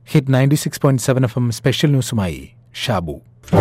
hit ninety six point seven F M special ന്യൂസുമായി ഷാബു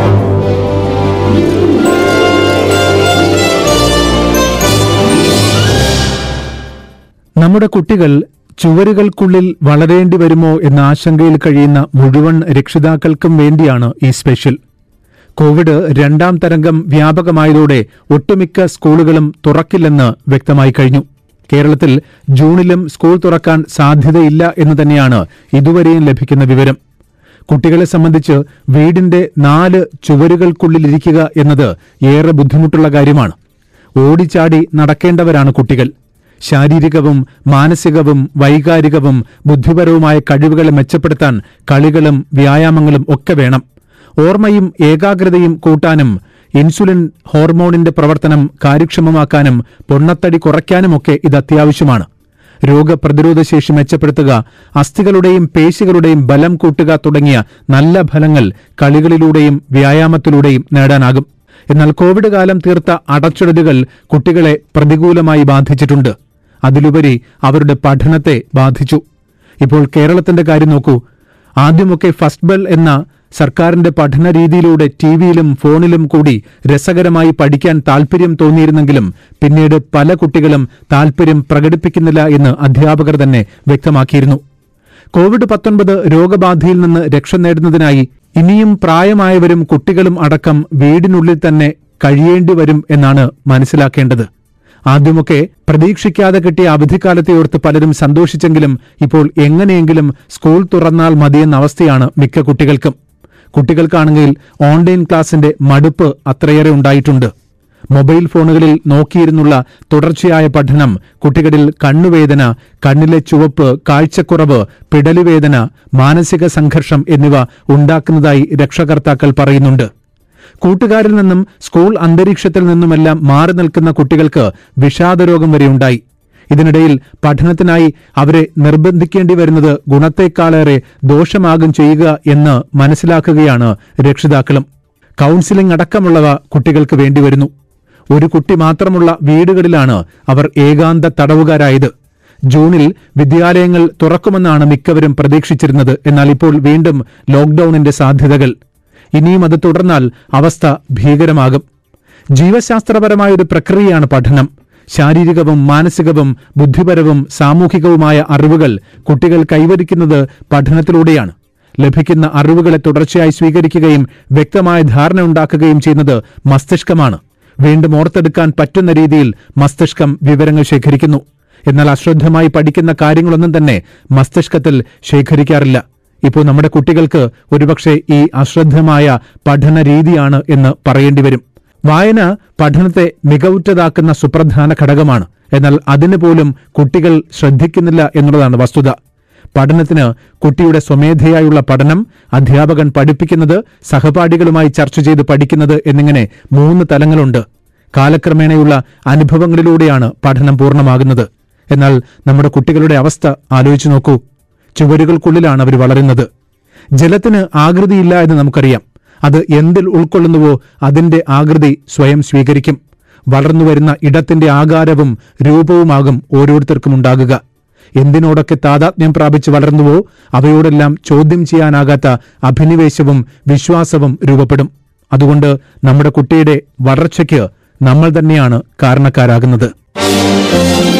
നമ്മുടെ കുട്ടികൾ ചുവരുകൾക്കുള്ളിൽ വളരേണ്ടി വരുമോ എന്ന ആശങ്കയിൽ കഴിയുന്ന മുഴുവൻ രക്ഷിതാക്കൾക്കും വേണ്ടിയാണ് ഈ സ്പെഷ്യൽ കോവിഡ് രണ്ടാം തരംഗം വ്യാപകമായതോടെ ഒട്ടുമിക്ക സ്കൂളുകളും തുറക്കില്ലെന്ന് വ്യക്തമായി കഴിഞ്ഞു കേരളത്തിൽ ജൂണിലും സ്കൂൾ തുറക്കാൻ സാധ്യതയില്ല എന്ന് തന്നെയാണ് ഇതുവരെയും ലഭിക്കുന്ന വിവരം കുട്ടികളെ സംബന്ധിച്ച് വീടിന്റെ നാല് ചുവരുകൾക്കുള്ളിലിരിക്കുക എന്നത് ഏറെ ബുദ്ധിമുട്ടുള്ള കാര്യമാണ് ഓടിച്ചാടി നടക്കേണ്ടവരാണ് കുട്ടികൾ ശാരീരികവും മാനസികവും വൈകാരികവും ബുദ്ധിപരവുമായ കഴിവുകളെ മെച്ചപ്പെടുത്താൻ കളികളും വ്യായാമങ്ങളും ഒക്കെ വേണം ഓർമ്മയും ഏകാഗ്രതയും കൂട്ടാനും ഇൻസുലിൻ ഹോർമോണിന്റെ പ്രവർത്തനം കാര്യക്ഷമമാക്കാനും പൊണ്ണത്തടി കുറയ്ക്കാനുമൊക്കെ ഇത് അത്യാവശ്യമാണ് രോഗപ്രതിരോധ ശേഷി മെച്ചപ്പെടുത്തുക അസ്ഥികളുടെയും പേശികളുടെയും ബലം കൂട്ടുക തുടങ്ങിയ നല്ല ഫലങ്ങൾ കളികളിലൂടെയും വ്യായാമത്തിലൂടെയും നേടാനാകും എന്നാൽ കോവിഡ് കാലം തീർത്ത അടച്ചിടലുകൾ കുട്ടികളെ പ്രതികൂലമായി ബാധിച്ചിട്ടുണ്ട് അതിലുപരി അവരുടെ പഠനത്തെ ബാധിച്ചു ഇപ്പോൾ കേരളത്തിന്റെ കാര്യം നോക്കൂ ആദ്യമൊക്കെ ഫസ്റ്റ് ബെൽ എന്ന സർക്കാരിന്റെ പഠന രീതിയിലൂടെ ടിവിയിലും ഫോണിലും കൂടി രസകരമായി പഠിക്കാൻ താൽപര്യം തോന്നിയിരുന്നെങ്കിലും പിന്നീട് പല കുട്ടികളും താൽപര്യം പ്രകടിപ്പിക്കുന്നില്ല എന്ന് അധ്യാപകർ തന്നെ വ്യക്തമാക്കിയിരുന്നു കോവിഡ് പത്തൊൻപത് രോഗബാധയിൽ നിന്ന് രക്ഷ നേടുന്നതിനായി ഇനിയും പ്രായമായവരും കുട്ടികളും അടക്കം വീടിനുള്ളിൽ തന്നെ കഴിയേണ്ടി വരും എന്നാണ് മനസ്സിലാക്കേണ്ടത് ആദ്യമൊക്കെ പ്രതീക്ഷിക്കാതെ കിട്ടിയ അവധിക്കാലത്തെ ഓർത്ത് പലരും സന്തോഷിച്ചെങ്കിലും ഇപ്പോൾ എങ്ങനെയെങ്കിലും സ്കൂൾ തുറന്നാൽ മതിയെന്ന അവസ്ഥയാണ് മിക്ക കുട്ടികൾക്കും കുട്ടികൾക്കാണെങ്കിൽ ഓൺലൈൻ ക്ലാസിന്റെ മടുപ്പ് അത്രയേറെ ഉണ്ടായിട്ടുണ്ട് മൊബൈൽ ഫോണുകളിൽ നോക്കിയിരുന്നുള്ള തുടർച്ചയായ പഠനം കുട്ടികളിൽ കണ്ണുവേദന കണ്ണിലെ ചുവപ്പ് കാഴ്ചക്കുറവ് പിടലുവേദന മാനസിക സംഘർഷം എന്നിവ ഉണ്ടാക്കുന്നതായി രക്ഷകർത്താക്കൾ പറയുന്നുണ്ട് കൂട്ടുകാരിൽ നിന്നും സ്കൂൾ അന്തരീക്ഷത്തിൽ നിന്നുമെല്ലാം മാറി നിൽക്കുന്ന കുട്ടികൾക്ക് വിഷാദരോഗം വരെ ഉണ്ടായി ഇതിനിടയിൽ പഠനത്തിനായി അവരെ നിർബന്ധിക്കേണ്ടി വരുന്നത് ഗുണത്തേക്കാളേറെ ദോഷമാകും ചെയ്യുക എന്ന് മനസ്സിലാക്കുകയാണ് രക്ഷിതാക്കളും കൌൺസിലിംഗ് അടക്കമുള്ളവ കുട്ടികൾക്ക് വേണ്ടിവരുന്നു ഒരു കുട്ടി മാത്രമുള്ള വീടുകളിലാണ് അവർ ഏകാന്ത തടവുകാരായത് ജൂണിൽ വിദ്യാലയങ്ങൾ തുറക്കുമെന്നാണ് മിക്കവരും പ്രതീക്ഷിച്ചിരുന്നത് എന്നാൽ ഇപ്പോൾ വീണ്ടും ലോക്ഡൌണിന്റെ സാധ്യതകൾ ഇനിയും അത് തുടർന്നാൽ അവസ്ഥ ഭീകരമാകും ജീവശാസ്ത്രപരമായ ഒരു പ്രക്രിയയാണ് പഠനം ശാരീരികവും മാനസികവും ബുദ്ധിപരവും സാമൂഹികവുമായ അറിവുകൾ കുട്ടികൾ കൈവരിക്കുന്നത് പഠനത്തിലൂടെയാണ് ലഭിക്കുന്ന അറിവുകളെ തുടർച്ചയായി സ്വീകരിക്കുകയും വ്യക്തമായ ധാരണ ഉണ്ടാക്കുകയും ചെയ്യുന്നത് മസ്തിഷ്കമാണ് വീണ്ടും ഓർത്തെടുക്കാൻ പറ്റുന്ന രീതിയിൽ മസ്തിഷ്കം വിവരങ്ങൾ ശേഖരിക്കുന്നു എന്നാൽ അശ്രദ്ധമായി പഠിക്കുന്ന കാര്യങ്ങളൊന്നും തന്നെ മസ്തിഷ്കത്തിൽ ശേഖരിക്കാറില്ല ഇപ്പോൾ നമ്മുടെ കുട്ടികൾക്ക് ഒരുപക്ഷെ ഈ അശ്രദ്ധമായ പഠന രീതിയാണ് എന്ന് പറയേണ്ടി വരും വായന പഠനത്തെ മികവുറ്റതാക്കുന്ന സുപ്രധാന ഘടകമാണ് എന്നാൽ അതിന് പോലും കുട്ടികൾ ശ്രദ്ധിക്കുന്നില്ല എന്നുള്ളതാണ് വസ്തുത പഠനത്തിന് കുട്ടിയുടെ സ്വമേധയായുള്ള പഠനം അധ്യാപകൻ പഠിപ്പിക്കുന്നത് സഹപാഠികളുമായി ചർച്ച ചെയ്ത് പഠിക്കുന്നത് എന്നിങ്ങനെ മൂന്ന് തലങ്ങളുണ്ട് കാലക്രമേണയുള്ള അനുഭവങ്ങളിലൂടെയാണ് പഠനം പൂർണ്ണമാകുന്നത് എന്നാൽ നമ്മുടെ കുട്ടികളുടെ അവസ്ഥ ആലോചിച്ചു നോക്കൂ ചുവരുകൾക്കുള്ളിലാണ് അവർ വളരുന്നത് ജലത്തിന് ആകൃതിയില്ല എന്ന് നമുക്കറിയാം അത് എന്തിൽ ഉൾക്കൊള്ളുന്നുവോ അതിന്റെ ആകൃതി സ്വയം സ്വീകരിക്കും വളർന്നുവരുന്ന ഇടത്തിന്റെ ആകാരവും രൂപവുമാകും ഓരോരുത്തർക്കും ഉണ്ടാകുക എന്തിനോടൊക്കെ താതാത്മ്യം പ്രാപിച്ച് വളർന്നുവോ അവയോടെല്ലാം ചോദ്യം ചെയ്യാനാകാത്ത അഭിനിവേശവും വിശ്വാസവും രൂപപ്പെടും അതുകൊണ്ട് നമ്മുടെ കുട്ടിയുടെ വളർച്ചയ്ക്ക് നമ്മൾ തന്നെയാണ് കാരണക്കാരാകുന്നത്